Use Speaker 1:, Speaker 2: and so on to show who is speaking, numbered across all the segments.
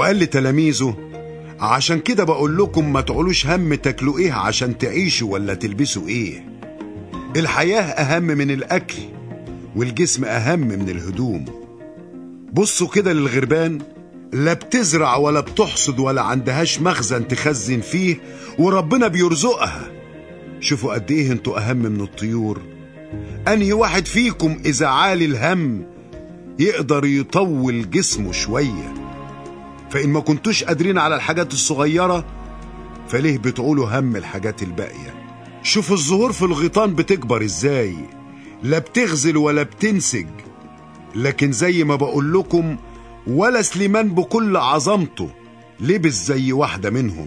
Speaker 1: وقال لتلاميذه عشان كده بقول لكم ما تعولوش هم تاكلوا ايه عشان تعيشوا ولا تلبسوا ايه الحياة أهم من الأكل والجسم أهم من الهدوم بصوا كده للغربان لا بتزرع ولا بتحصد ولا عندهاش مخزن تخزن فيه وربنا بيرزقها شوفوا قد ايه انتوا أهم من الطيور أنهي واحد فيكم إذا عالي الهم يقدر يطول جسمه شوية فإن ما كنتوش قادرين على الحاجات الصغيرة فليه بتقولوا هم الحاجات الباقية شوفوا الزهور في الغيطان بتكبر ازاي لا بتغزل ولا بتنسج لكن زي ما بقول لكم ولا سليمان بكل عظمته لبس زي واحدة منهم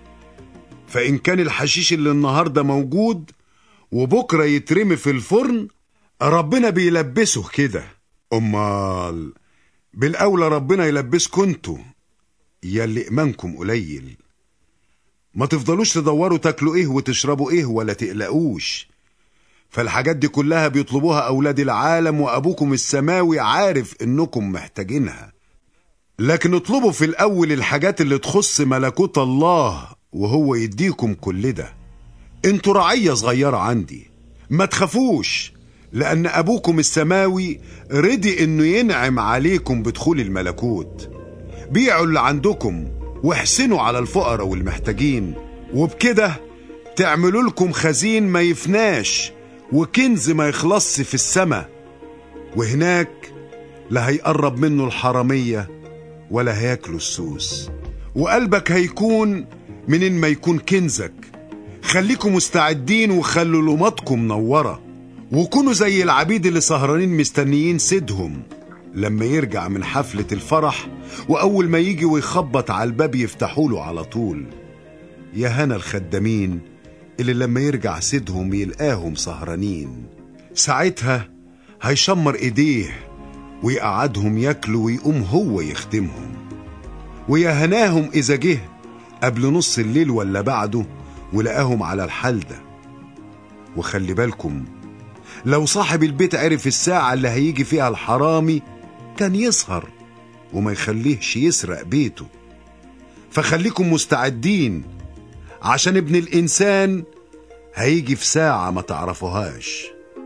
Speaker 1: فإن كان الحشيش اللي النهاردة موجود وبكرة يترمي في الفرن ربنا بيلبسه كده أمال بالأولى ربنا يلبسكم انتوا يا اللي إيمانكم قليل ما تفضلوش تدوروا تاكلوا ايه وتشربوا ايه ولا تقلقوش فالحاجات دي كلها بيطلبوها أولاد العالم وأبوكم السماوي عارف إنكم محتاجينها لكن اطلبوا في الأول الحاجات اللي تخص ملكوت الله وهو يديكم كل ده انتوا رعية صغيرة عندي ما تخافوش لأن أبوكم السماوي رضي إنه ينعم عليكم بدخول الملكوت بيعوا اللي عندكم واحسنوا على الفقراء والمحتاجين وبكده تعملوا لكم خزين ما يفناش وكنز ما يخلصش في السماء وهناك لا هيقرب منه الحرامية ولا هياكلوا السوس وقلبك هيكون منين ما يكون كنزك خليكم مستعدين وخلوا لمطكم منورة وكونوا زي العبيد اللي سهرانين مستنيين سيدهم لما يرجع من حفلة الفرح وأول ما يجي ويخبط على الباب يفتحوا له على طول يا هنا الخدامين اللي لما يرجع سيدهم يلقاهم سهرانين ساعتها هيشمر ايديه ويقعدهم ياكلوا ويقوم هو يخدمهم ويا هناهم اذا جه قبل نص الليل ولا بعده ولقاهم على الحال ده وخلي بالكم لو صاحب البيت عرف الساعة اللي هيجي فيها الحرامي كان يسهر وما يخليهش يسرق بيته فخليكم مستعدين عشان ابن الإنسان هيجي في ساعة ما تعرفوهاش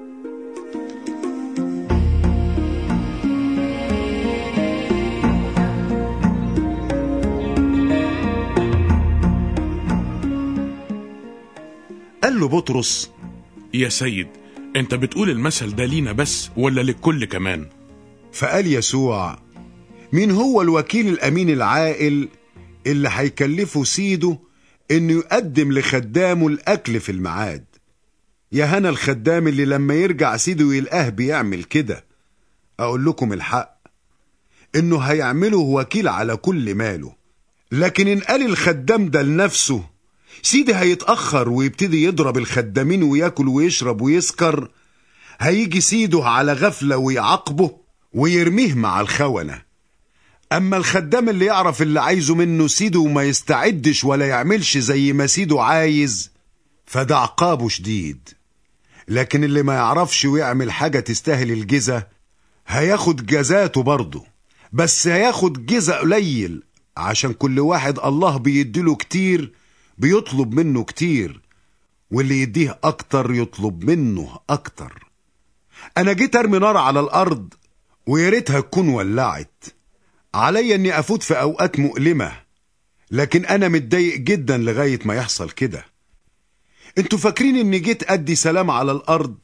Speaker 1: قال له بطرس
Speaker 2: يا سيد انت بتقول المثل ده لينا بس ولا للكل كمان
Speaker 1: فقال يسوع مين هو الوكيل الأمين العاقل اللي هيكلفه سيده إنه يقدم لخدامه الأكل في الميعاد يا هنا الخدام اللي لما يرجع سيده يلقاه بيعمل كده أقول لكم الحق إنه هيعمله وكيل على كل ماله لكن إن قال الخدام ده لنفسه سيدي هيتأخر ويبتدي يضرب الخدامين وياكل ويشرب ويسكر هيجي سيده على غفلة ويعاقبه ويرميه مع الخونة أما الخدام اللي يعرف اللي عايزه منه سيده وما يستعدش ولا يعملش زي ما سيده عايز فده عقابه شديد لكن اللي ما يعرفش ويعمل حاجة تستاهل الجزا هياخد جزاته برضه بس هياخد جزا قليل عشان كل واحد الله بيديله كتير بيطلب منه كتير واللي يديه أكتر يطلب منه أكتر أنا جيت أرمي نار على الأرض ويا ريتها تكون ولعت عليا إني أفوت في أوقات مؤلمة لكن أنا متضايق جدا لغاية ما يحصل كده انتوا فاكرين إني جيت أدي سلام على الأرض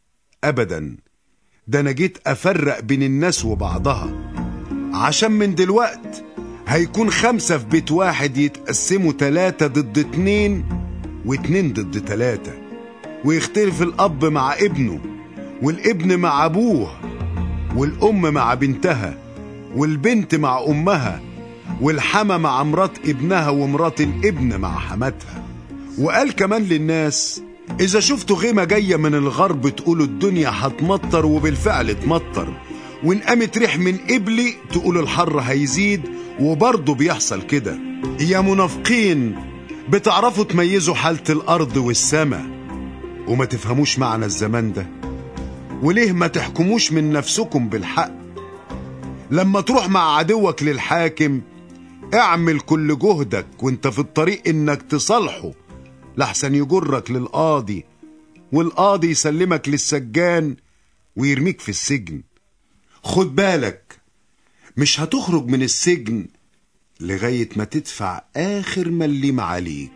Speaker 1: أبدا ده أنا جيت أفرق بين الناس وبعضها عشان من دلوقت هيكون خمسة في بيت واحد يتقسموا تلاتة ضد اتنين واتنين ضد تلاتة ويختلف الأب مع ابنه والابن مع أبوه والأم مع بنتها والبنت مع أمها والحما مع مرات ابنها ومرات الابن مع حماتها وقال كمان للناس إذا شفتوا غيمة جاية من الغرب تقولوا الدنيا هتمطر وبالفعل تمطر وإن قامت ريح من قبلي تقولوا الحر هيزيد وبرضه بيحصل كده يا منافقين بتعرفوا تميزوا حالة الأرض والسماء وما تفهموش معنى الزمان ده وليه ما تحكموش من نفسكم بالحق لما تروح مع عدوك للحاكم اعمل كل جهدك وانت في الطريق انك تصالحه لحسن يجرك للقاضي والقاضي يسلمك للسجان ويرميك في السجن خد بالك مش هتخرج من السجن لغاية ما تدفع آخر مليم عليك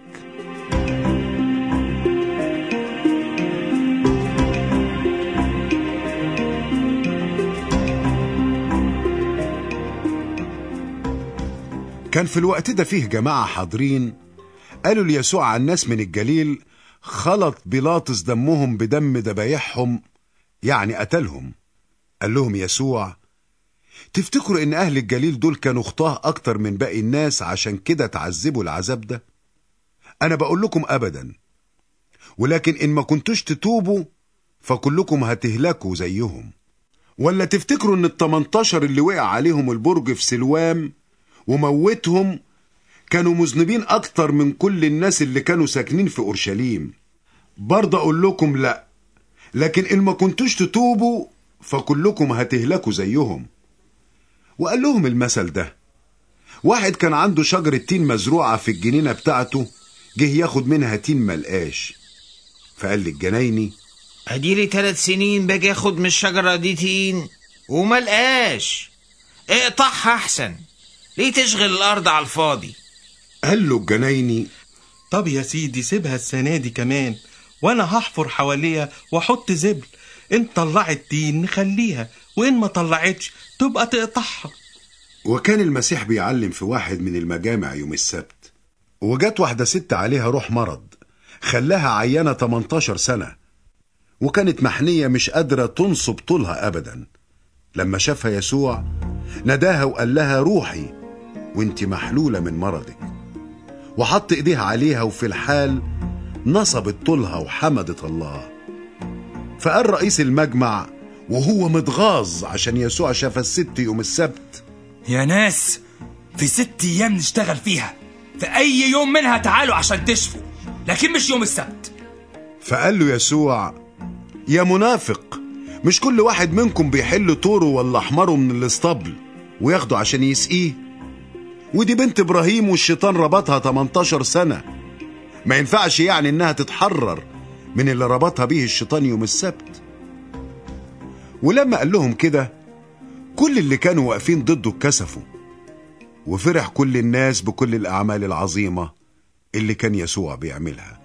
Speaker 1: كان في الوقت ده فيه جماعة حاضرين قالوا ليسوع عن ناس من الجليل خلط بيلاطس دمهم بدم ذبايحهم يعني قتلهم قال لهم يسوع تفتكروا ان اهل الجليل دول كانوا خطاه اكتر من باقي الناس عشان كده تعذبوا العذاب ده انا بقول لكم ابدا ولكن ان ما كنتوش تتوبوا فكلكم هتهلكوا زيهم ولا تفتكروا ان التمنتاشر اللي وقع عليهم البرج في سلوام وموتهم كانوا مذنبين اكتر من كل الناس اللي كانوا ساكنين في اورشليم برضه اقول لكم لا لكن ان ما كنتوش تتوبوا فكلكم هتهلكوا زيهم وقال لهم المثل ده واحد كان عنده شجرة تين مزروعة في الجنينة بتاعته جه ياخد منها تين ملقاش فقال للجنايني
Speaker 3: اديلي ثلاث سنين باجي اخد من الشجرة دي تين وملقاش اقطعها احسن ليه تشغل الارض على الفاضي
Speaker 1: قال له الجنايني
Speaker 4: طب يا سيدي سيبها السنة دي كمان وانا هحفر حواليها واحط زبل ان طلعت تين نخليها وان ما طلعتش تبقى تقطعها
Speaker 1: وكان المسيح بيعلم في واحد من المجامع يوم السبت وجت واحدة ست عليها روح مرض خلاها عيانة 18 سنة وكانت محنية مش قادرة تنصب طولها أبدا لما شافها يسوع نداها وقال لها روحي وانت محلولة من مرضك وحط ايديها عليها وفي الحال نصبت طولها وحمدت الله فقال رئيس المجمع وهو متغاظ عشان يسوع شاف الست يوم السبت
Speaker 5: يا ناس في ست ايام نشتغل فيها في اي يوم منها تعالوا عشان تشفوا لكن مش يوم السبت
Speaker 1: فقال له يسوع يا منافق مش كل واحد منكم بيحل طوره ولا حماره من الاسطبل وياخده عشان يسقيه ودي بنت ابراهيم والشيطان ربطها 18 سنة ما ينفعش يعني انها تتحرر من اللي ربطها بيه الشيطان يوم السبت ولما قال لهم كده كل اللي كانوا واقفين ضده اتكسفوا وفرح كل الناس بكل الأعمال العظيمة اللي كان يسوع بيعملها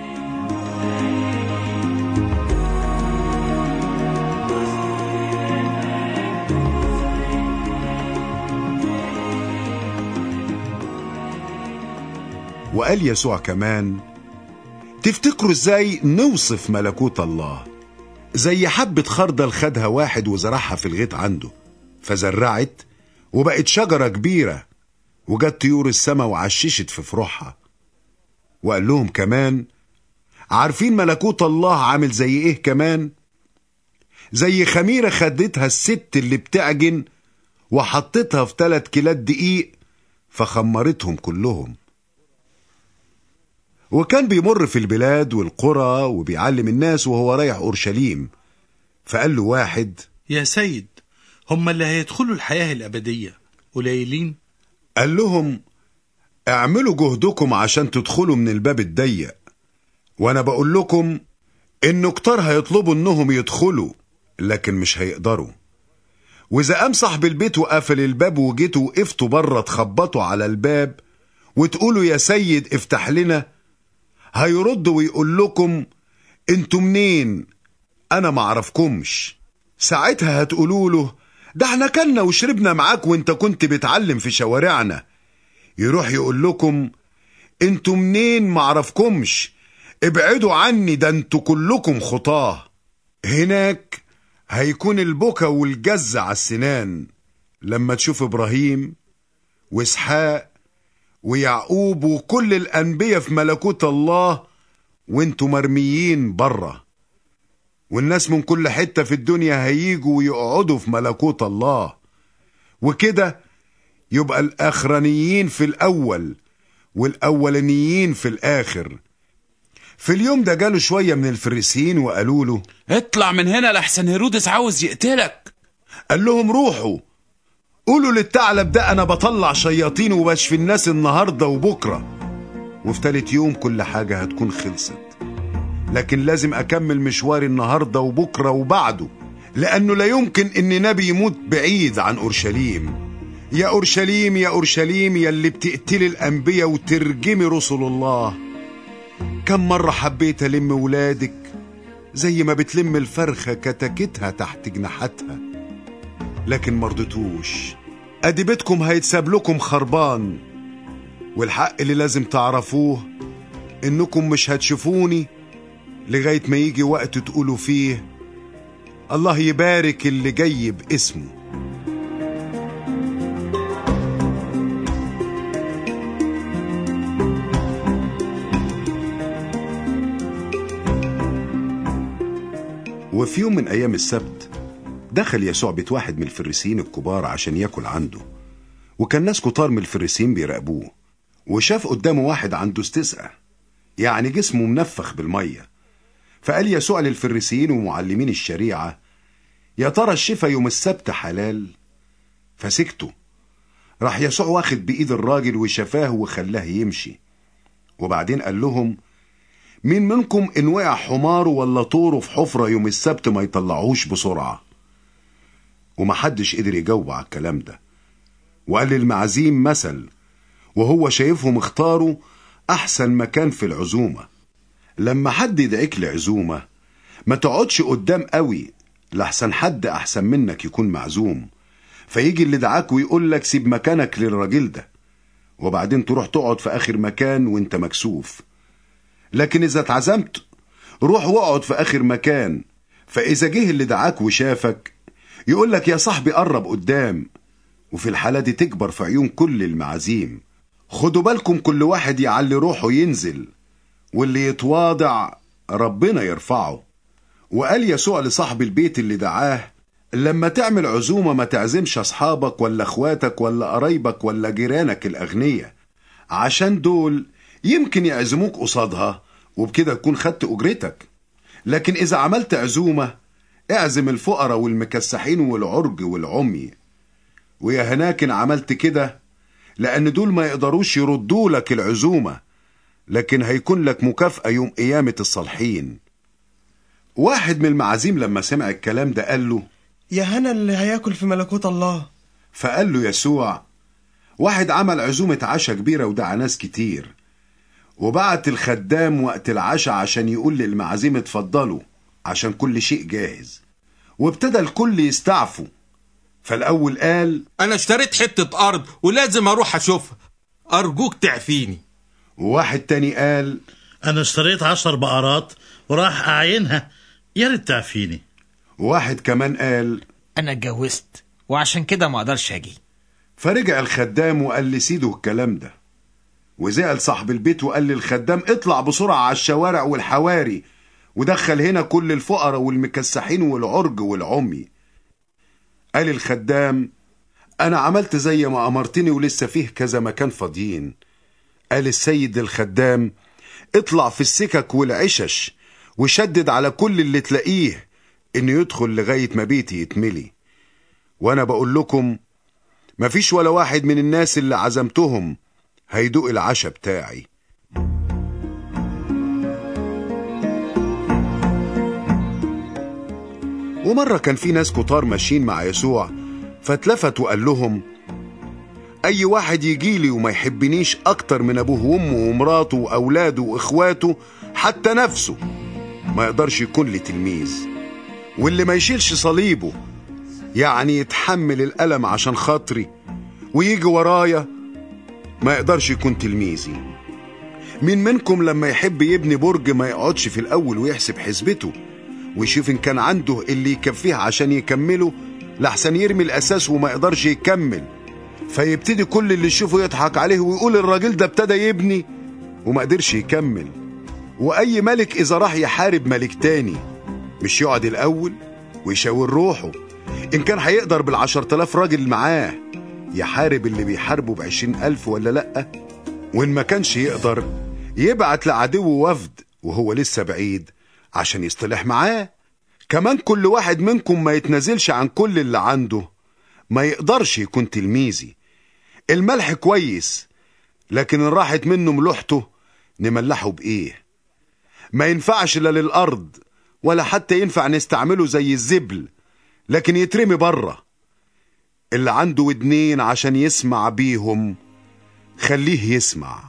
Speaker 1: وقال يسوع كمان تفتكروا ازاي نوصف ملكوت الله زي حبة خردل خدها واحد وزرعها في الغيط عنده فزرعت وبقت شجرة كبيرة وجت طيور السما وعششت في فروعها وقال لهم كمان عارفين ملكوت الله عامل زي ايه كمان زي خميرة خدتها الست اللي بتعجن وحطتها في تلات كيلات دقيق فخمرتهم كلهم وكان بيمر في البلاد والقرى وبيعلم الناس وهو رايح أورشليم فقال له واحد
Speaker 4: يا سيد هم اللي هيدخلوا الحياة الأبدية قليلين
Speaker 1: قال لهم اعملوا جهدكم عشان تدخلوا من الباب الضيق وانا بقول لكم ان كتار هيطلبوا انهم يدخلوا لكن مش هيقدروا واذا قام صاحب البيت وقفل الباب وجيتوا وقفتوا بره تخبطوا على الباب وتقولوا يا سيد افتح لنا هيرد ويقول لكم انتوا منين انا معرفكمش ساعتها هتقولوا له ده احنا كلنا وشربنا معاك وانت كنت بتعلم في شوارعنا يروح يقول لكم انتوا منين معرفكمش ابعدوا عني ده انتوا كلكم خطاه هناك هيكون البكا والجز على السنان لما تشوف ابراهيم واسحاق ويعقوب وكل الانبياء في ملكوت الله وانتوا مرميين بره والناس من كل حته في الدنيا هيجوا ويقعدوا في ملكوت الله وكده يبقى الاخرانيين في الاول والاولانيين في الاخر في اليوم ده جاله شويه من الفريسيين وقالوا له
Speaker 6: اطلع من هنا لحسن هيرودس عاوز يقتلك
Speaker 1: قال لهم روحوا قولوا للثعلب ده انا بطلع شياطين وبشفي الناس النهارده وبكره وفي تالت يوم كل حاجه هتكون خلصت لكن لازم اكمل مشواري النهارده وبكره وبعده لانه لا يمكن ان نبي يموت بعيد عن اورشليم يا اورشليم يا اورشليم يا اللي بتقتلي الانبياء وترجمي رسل الله كم مره حبيت الم ولادك زي ما بتلم الفرخه كتكتها تحت جناحاتها لكن مرضتوش ادي بيتكم هيتساب لكم خربان والحق اللي لازم تعرفوه انكم مش هتشوفوني لغايه ما يجي وقت تقولوا فيه الله يبارك اللي جاي باسمه وفي يوم من ايام السبت دخل يسوع بيت واحد من الفريسيين الكبار عشان ياكل عنده وكان ناس كتار من الفريسيين بيراقبوه وشاف قدامه واحد عنده استسقى يعني جسمه منفخ بالميه فقال يسوع للفريسيين ومعلمين الشريعه يا ترى الشفا يوم السبت حلال فسكتوا راح يسوع واخد بايد الراجل وشفاه وخلاه يمشي وبعدين قال لهم مين منكم ان وقع حماره ولا طوره في حفره يوم السبت ما يطلعوش بسرعه ومحدش قدر يجاوب على الكلام ده وقال للمعازيم مثل وهو شايفهم اختاروا احسن مكان في العزومه لما حد يدعيك لعزومه ما تقعدش قدام قوي لحسن حد احسن منك يكون معزوم فيجي اللي دعاك ويقول لك سيب مكانك للراجل ده وبعدين تروح تقعد في اخر مكان وانت مكسوف لكن اذا اتعزمت روح واقعد في اخر مكان فاذا جه اللي دعاك وشافك يقول لك يا صاحبي قرب قدام وفي الحالة دي تكبر في عيون كل المعازيم خدوا بالكم كل واحد يعلي روحه ينزل واللي يتواضع ربنا يرفعه وقال يسوع لصاحب البيت اللي دعاه لما تعمل عزومة ما تعزمش أصحابك ولا أخواتك ولا قرايبك ولا جيرانك الأغنياء عشان دول يمكن يعزموك قصادها وبكده تكون خدت أجرتك لكن إذا عملت عزومة اعزم الفقراء والمكسحين والعرج والعمي ويا هناكن عملت كده لأن دول ما يقدروش يردوا لك العزومة لكن هيكون لك مكافأة يوم قيامة الصالحين واحد من المعازيم لما سمع الكلام ده قال له
Speaker 4: يا هنا اللي هياكل في ملكوت الله
Speaker 1: فقال له يسوع واحد عمل عزومة عشاء كبيرة ودعا ناس كتير وبعت الخدام وقت العشاء عشان يقول للمعازيم اتفضلوا عشان كل شيء جاهز وابتدى الكل يستعفوا فالأول قال
Speaker 4: انا اشتريت حتة ارض ولازم اروح اشوفها ارجوك تعفيني
Speaker 1: وواحد تاني قال
Speaker 6: أنا اشتريت عشر بقرات وراح أعينها يا ريت تعفيني
Speaker 1: وواحد كمان قال
Speaker 3: انا اتجوزت وعشان كده ما اقدرش اجي
Speaker 1: فرجع الخدام وقال لسيده الكلام ده وزعل صاحب البيت وقال للخدام اطلع بسرعة على الشوارع والحواري ودخل هنا كل الفقراء والمكسحين والعرج والعمي قال الخدام انا عملت زي ما امرتني ولسه فيه كذا مكان فاضيين قال السيد للخدام اطلع في السكك والعشش وشدد على كل اللي تلاقيه انه يدخل لغاية ما بيتي يتملي وانا بقول لكم مفيش ولا واحد من الناس اللي عزمتهم هيدوق العشاء بتاعي ومرة كان في ناس كتار ماشيين مع يسوع فاتلفت وقال لهم أي واحد يجيلي وما يحبنيش أكتر من أبوه وأمه ومراته وأولاده وإخواته حتى نفسه ما يقدرش يكون لي تلميذ واللي ما يشيلش صليبه يعني يتحمل الألم عشان خاطري ويجي ورايا ما يقدرش يكون تلميذي مين منكم لما يحب يبني برج ما يقعدش في الأول ويحسب حسبته ويشوف إن كان عنده اللي يكفيه عشان يكمله لحسن يرمي الأساس وما يقدرش يكمل فيبتدي كل اللي يشوفه يضحك عليه ويقول الراجل ده ابتدى يبني وما قدرش يكمل وأي ملك إذا راح يحارب ملك تاني مش يقعد الأول ويشاور روحه إن كان هيقدر بالعشر تلاف راجل معاه يحارب اللي بيحاربه بعشرين ألف ولا لأ وإن ما كانش يقدر يبعت لعدوه وفد وهو لسه بعيد عشان يصطلح معاه كمان كل واحد منكم ما يتنازلش عن كل اللي عنده ما يقدرش يكون تلميذي الملح كويس لكن ان راحت منه ملوحته نملحه بايه ما ينفعش لا للارض ولا حتى ينفع نستعمله زي الزبل لكن يترمي بره اللي عنده ودنين عشان يسمع بيهم خليه يسمع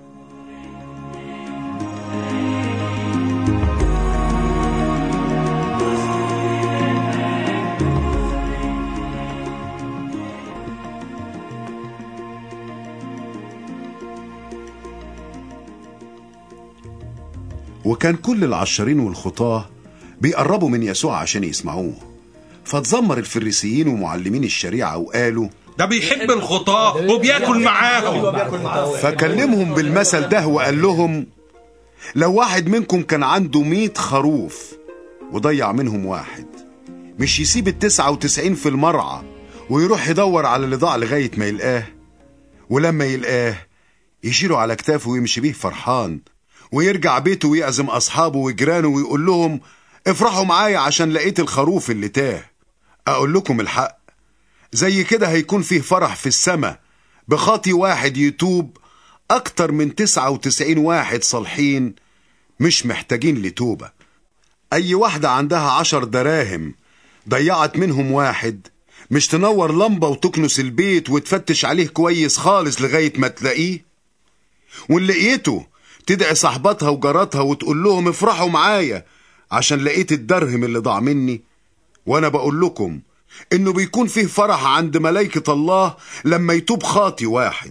Speaker 1: وكان كل العشارين والخطاة بيقربوا من يسوع عشان يسمعوه فتذمر الفريسيين ومعلمين الشريعة وقالوا
Speaker 4: ده بيحب الخطاة وبياكل معاهم
Speaker 1: فكلمهم بالمثل ده وقال لهم لو واحد منكم كان عنده مية خروف وضيع منهم واحد مش يسيب التسعة وتسعين في المرعى ويروح يدور على اللي ضاع لغاية ما يلقاه ولما يلقاه يشيله على كتافه ويمشي بيه فرحان ويرجع بيته ويعزم أصحابه وجيرانه ويقول لهم افرحوا معايا عشان لقيت الخروف اللي تاه أقول لكم الحق زي كده هيكون فيه فرح في السماء بخاطي واحد يتوب أكتر من تسعة وتسعين واحد صالحين مش محتاجين لتوبة أي واحدة عندها عشر دراهم ضيعت منهم واحد مش تنور لمبة وتكنس البيت وتفتش عليه كويس خالص لغاية ما تلاقيه واللي لقيته تدعي صاحباتها وجاراتها وتقول لهم افرحوا معايا عشان لقيت الدرهم اللي ضاع مني وانا بقول لكم انه بيكون فيه فرح عند ملائكة الله لما يتوب خاطي واحد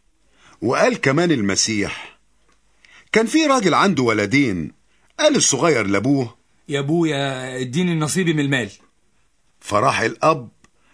Speaker 1: وقال كمان المسيح كان في راجل عنده ولدين قال الصغير لابوه
Speaker 5: يا ابويا اديني نصيبي من المال
Speaker 1: فراح الأب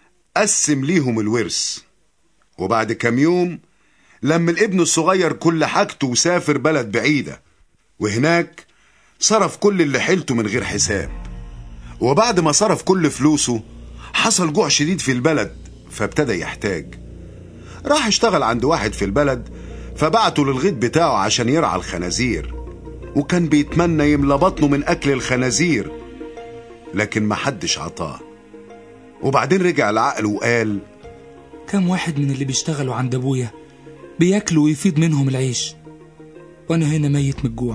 Speaker 1: قسم ليهم الورث وبعد كام يوم لما الابن الصغير كل حاجته وسافر بلد بعيدة وهناك صرف كل اللي حيلته من غير حساب وبعد ما صرف كل فلوسه حصل جوع شديد في البلد فابتدى يحتاج راح اشتغل عند واحد في البلد فبعته للغيط بتاعه عشان يرعى الخنازير وكان بيتمنى يملى بطنه من أكل الخنازير لكن محدش عطاه وبعدين رجع لعقله وقال
Speaker 5: كم واحد من اللي بيشتغلوا عند ابويا بياكلوا ويفيض منهم العيش وانا هنا ميت من الجوع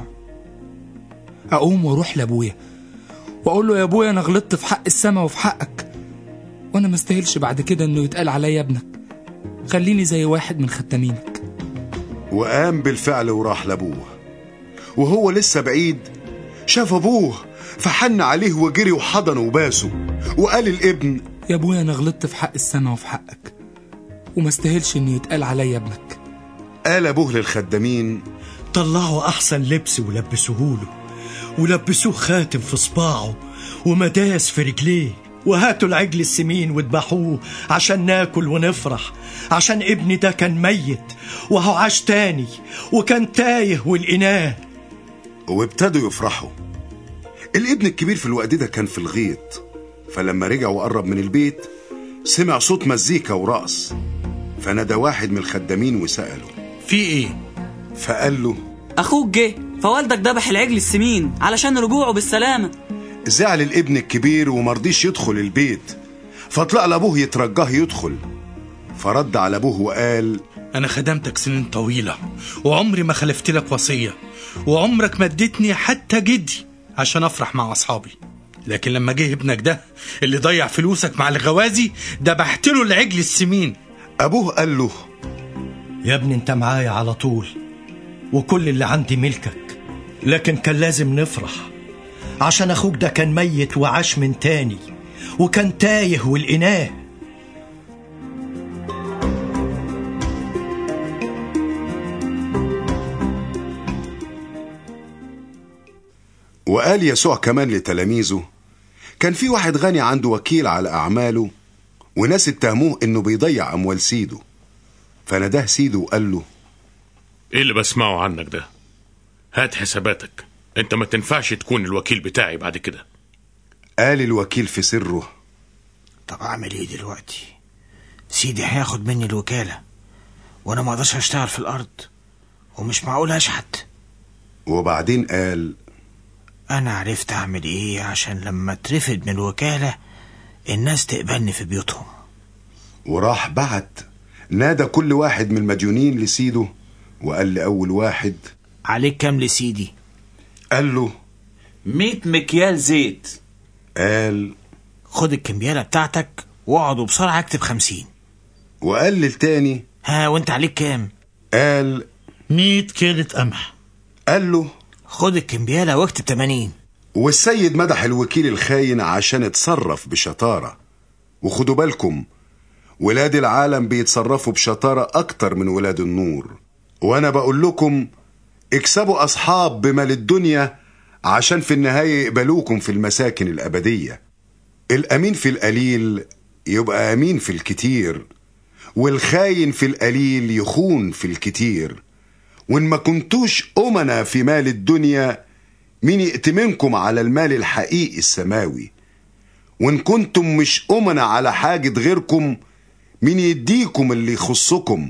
Speaker 5: اقوم واروح لابويا واقول له يا ابويا انا غلطت في حق السما وفي حقك وانا ما استاهلش بعد كده انه يتقال عليا ابنك خليني زي واحد من خدامينك
Speaker 1: وقام بالفعل وراح لابوه وهو لسه بعيد شاف ابوه فحن عليه وجري وحضنه وباسه وقال الابن
Speaker 5: يا ابويا انا غلطت في حق السما وفي حقك وما استاهلش انه يتقال عليا ابنك
Speaker 1: قال ابوه للخدامين
Speaker 7: طلعوا أحسن لبس ولبسوه له ولبسوه خاتم في صباعه ومداس في رجليه وهاتوا العجل السمين واذبحوه عشان ناكل ونفرح عشان ابني ده كان ميت وهو عاش تاني وكان تايه ولقيناه
Speaker 1: وابتدوا يفرحوا الابن الكبير في الوقت ده كان في الغيط فلما رجع وقرب من البيت سمع صوت مزيكا ورقص فنادى واحد من الخدامين وسأله
Speaker 6: في ايه
Speaker 1: فقال له
Speaker 8: اخوك جه فوالدك ذبح العجل السمين علشان رجوعه بالسلامه
Speaker 1: زعل الابن الكبير ومرضيش يدخل البيت فطلع لابوه يترجاه يدخل فرد على ابوه وقال
Speaker 6: انا خدمتك سنين طويله وعمري ما خلفت لك وصيه وعمرك ما اديتني حتى جدي عشان افرح مع اصحابي لكن لما جه ابنك ده اللي ضيع فلوسك مع الغوازي دبحت له العجل السمين
Speaker 1: ابوه قال له
Speaker 7: يا ابني انت معايا على طول وكل اللي عندي ملكك لكن كان لازم نفرح عشان اخوك ده كان ميت وعاش من تاني وكان تايه ولقيناه
Speaker 1: وقال يسوع كمان لتلاميذه كان في واحد غني عنده وكيل على أعماله وناس اتهموه إنه بيضيع أموال سيده فناداه سيده وقال له
Speaker 2: ايه اللي بسمعه عنك ده هات حساباتك انت ما تنفعش تكون الوكيل بتاعي بعد كده
Speaker 1: قال الوكيل في سره
Speaker 3: طب اعمل ايه دلوقتي سيدي هياخد مني الوكالة وانا ما اقدرش اشتغل في الارض ومش معقول اشحت
Speaker 1: وبعدين قال
Speaker 3: انا عرفت اعمل ايه عشان لما اترفد من الوكالة الناس تقبلني في بيوتهم
Speaker 1: وراح بعت نادى كل واحد من المديونين لسيده وقال لأول واحد
Speaker 3: عليك كام لسيدي
Speaker 1: قال له
Speaker 9: 100 مكيال زيت
Speaker 1: قال
Speaker 3: خد الكمبيالة بتاعتك واقعد وبسرعة اكتب خمسين
Speaker 1: وقال للتاني
Speaker 3: ها وانت عليك كام
Speaker 1: قال
Speaker 10: 100 كيلة قمح
Speaker 1: قال له
Speaker 3: خد الكمبيالة واكتب تمانين
Speaker 1: والسيد مدح الوكيل الخاين عشان اتصرف بشطارة وخدوا بالكم ولاد العالم بيتصرفوا بشطارة أكتر من ولاد النور وأنا بقول لكم اكسبوا أصحاب بمال الدنيا عشان في النهاية يقبلوكم في المساكن الأبدية الأمين في القليل يبقى أمين في الكتير والخاين في القليل يخون في الكتير وإن ما كنتوش أمنا في مال الدنيا مين يأتمنكم على المال الحقيقي السماوي وإن كنتم مش أمنا على حاجة غيركم مين يديكم اللي يخصكم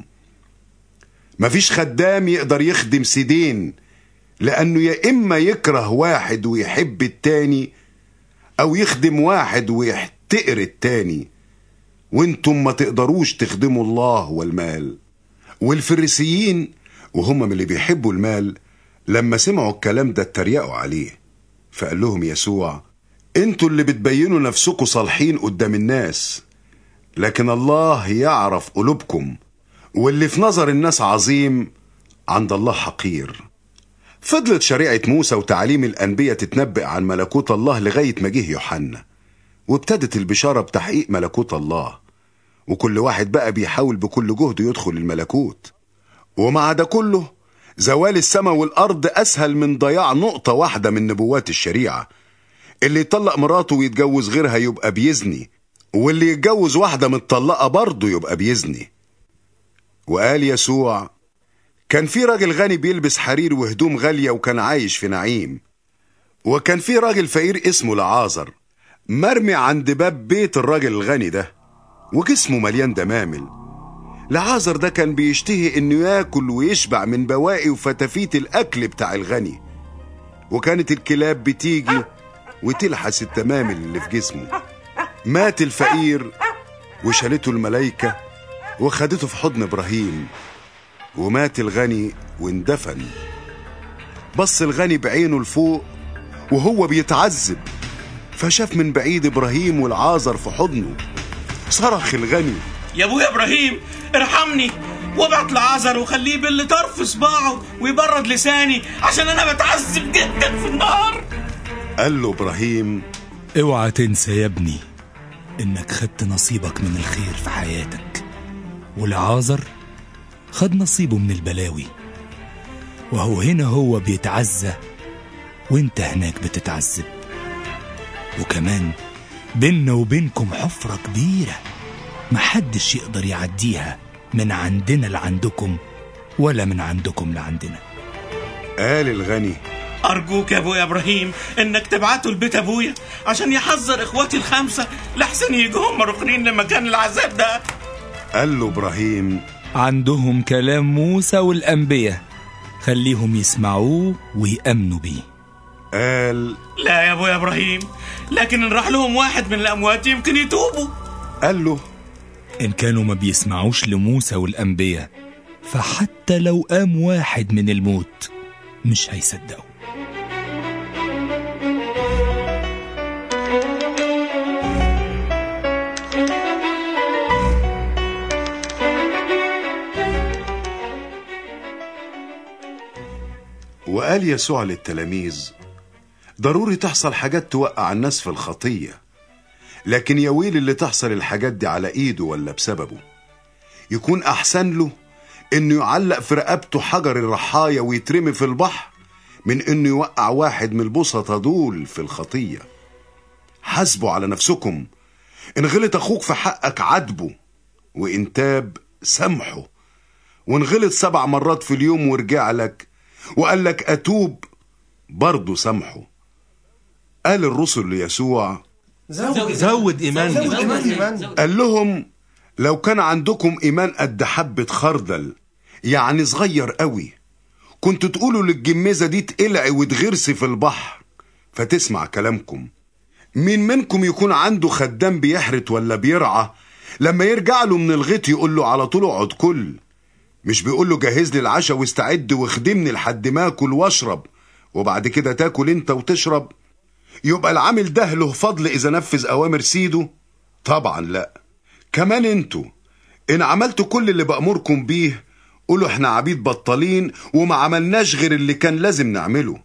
Speaker 1: مفيش خدام يقدر يخدم سيدين لأنه يا إما يكره واحد ويحب التاني أو يخدم واحد ويحتقر التاني وانتم ما تقدروش تخدموا الله والمال والفريسيين وهم من اللي بيحبوا المال لما سمعوا الكلام ده اتريقوا عليه فقال لهم يسوع انتوا اللي بتبينوا نفسكم صالحين قدام الناس لكن الله يعرف قلوبكم واللي في نظر الناس عظيم عند الله حقير فضلت شريعة موسى وتعليم الأنبياء تتنبأ عن ملكوت الله لغاية ما جه يوحنا وابتدت البشارة بتحقيق ملكوت الله وكل واحد بقى بيحاول بكل جهده يدخل الملكوت ومع ده كله زوال السماء والأرض أسهل من ضياع نقطة واحدة من نبوات الشريعة اللي يطلق مراته ويتجوز غيرها يبقى بيزني واللي يتجوز واحدة متطلقة برضه يبقى بيزني وقال يسوع كان في راجل غني بيلبس حرير وهدوم غالية وكان عايش في نعيم وكان في راجل فقير اسمه لعازر مرمي عند باب بيت الراجل الغني ده وجسمه مليان دمامل لعازر ده كان بيشتهي انه ياكل ويشبع من بواقي وفتافيت الاكل بتاع الغني وكانت الكلاب بتيجي وتلحس التمامل اللي في جسمه مات الفقير وشالته الملايكة وخدته في حضن إبراهيم ومات الغني واندفن بص الغني بعينه لفوق وهو بيتعذب فشاف من بعيد إبراهيم والعازر في حضنه صرخ الغني
Speaker 6: يا ابويا ابراهيم ارحمني وابعت لعازر وخليه يبل طرف صباعه ويبرد لساني عشان انا بتعذب جدا في النار
Speaker 1: قال له إبراهيم
Speaker 5: اوعى تنسى يا ابني انك خدت نصيبك من الخير في حياتك والعازر خد نصيبه من البلاوي وهو هنا هو بيتعزى وانت هناك بتتعذب وكمان بيننا وبينكم حفرة كبيرة محدش يقدر يعديها من عندنا لعندكم ولا من عندكم لعندنا
Speaker 1: قال الغني
Speaker 6: ارجوك يا ابويا ابراهيم انك تبعته لبيت ابويا عشان يحذر اخواتي الخمسه لحسن يجوا هم ركنين لمكان العذاب ده
Speaker 1: قال له إبراهيم
Speaker 5: عندهم كلام موسى والأنبياء خليهم يسمعوه ويأمنوا بيه
Speaker 1: قال
Speaker 6: لا يا ابويا ابراهيم لكن ان راح لهم واحد من الاموات يمكن يتوبوا
Speaker 1: قال له
Speaker 5: إن كانوا ما بيسمعوش لموسى والأنبياء فحتى لو قام واحد من الموت مش هيصدقوا
Speaker 1: وقال يسوع للتلاميذ ضروري تحصل حاجات توقع الناس في الخطية لكن يا ويل اللي تحصل الحاجات دي على ايده ولا بسببه يكون احسن له انه يعلق في رقبته حجر الرحاية ويترمي في البحر من انه يوقع واحد من البسطة دول في الخطية حاسبوا على نفسكم ان غلط اخوك في حقك عاتبه وان تاب سامحه وان غلط سبع مرات في اليوم ورجع لك وقال لك اتوب برضه سامحه قال الرسل ليسوع
Speaker 4: زود إيماننا
Speaker 1: قال لهم لو كان عندكم ايمان قد حبة خردل يعني صغير قوي كنتوا تقولوا للجميزة دي تقلعي وتغرسي في البحر فتسمع كلامكم مين منكم يكون عنده خدام بيحرت ولا بيرعى لما يرجع له من الغيط يقول له على طول اقعد كل مش بيقول له جهز لي العشاء واستعد واخدمني لحد ما اكل واشرب وبعد كده تاكل انت وتشرب يبقى العامل ده له فضل اذا نفذ اوامر سيده طبعا لا كمان انتوا ان عملتوا كل اللي بامركم بيه قولوا احنا عبيد بطالين وما عملناش غير اللي كان لازم نعمله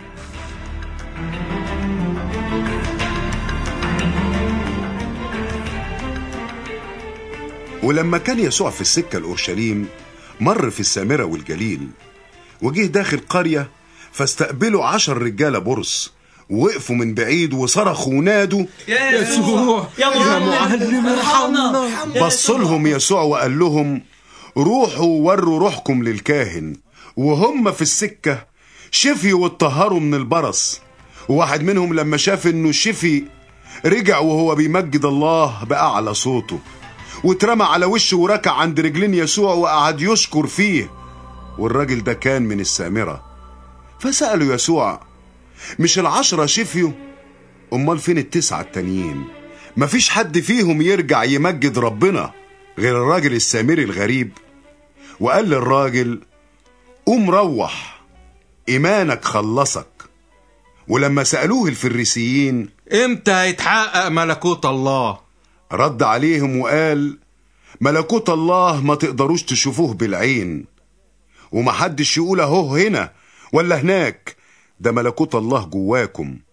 Speaker 1: ولما كان يسوع في السكة لأورشليم مر في السامرة والجليل وجه داخل قرية فاستقبلوا عشر رجالة برص وقفوا من بعيد وصرخوا ونادوا
Speaker 5: يسوع
Speaker 8: يا معلم ارحمنا
Speaker 1: بص لهم يسوع وقال لهم روحوا وروا روحكم للكاهن وهم في السكة شفيوا واتطهروا من البرص وواحد منهم لما شاف انه شفي رجع وهو بيمجد الله بأعلى صوته واترمى على وشه وركع عند رجلين يسوع وقعد يشكر فيه والراجل ده كان من السامرة فسألوا يسوع مش العشرة شفيوا أمال فين التسعة التانيين مفيش حد فيهم يرجع يمجد ربنا غير الراجل السامري الغريب وقال للراجل قوم روح إيمانك خلصك ولما سألوه الفريسيين
Speaker 4: امتى هيتحقق ملكوت الله
Speaker 1: رد عليهم وقال ملكوت الله ما تقدروش تشوفوه بالعين ومحدش يقول اهو هنا ولا هناك ده ملكوت الله جواكم